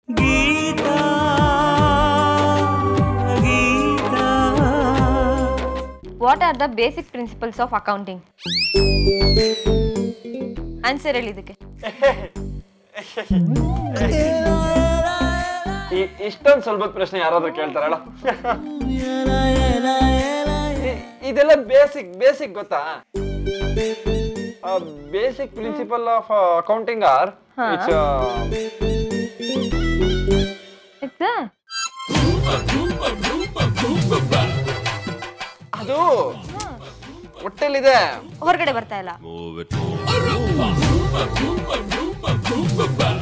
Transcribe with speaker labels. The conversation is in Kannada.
Speaker 1: Geetha Geeta
Speaker 2: what are the basic principles of accounting answer ಹೇಳಿ ಇದಕ್ಕೆ
Speaker 3: ಈ- ಇಷ್ಟೊಂದ್ ಸ್ವಲ್ಪ ಪ್ರಶ್ನೆ ಯಾರಾದ್ರೂ ಕೇಳ್ತಾರ ಹೇಳ ಇದೆಲ್ಲ ಬೇಸಿಕ್ ಬೇಸಿಕ್ ಗೊತ್ತಾ basic principle of accounting are it's
Speaker 2: it's
Speaker 3: ಅದು ಹೊಟ್ಟೆಲಿದೆ
Speaker 2: ಹೊರಗಡೆ ಬರ್ತಾ ಇಲ್ಲ
Speaker 1: Move it.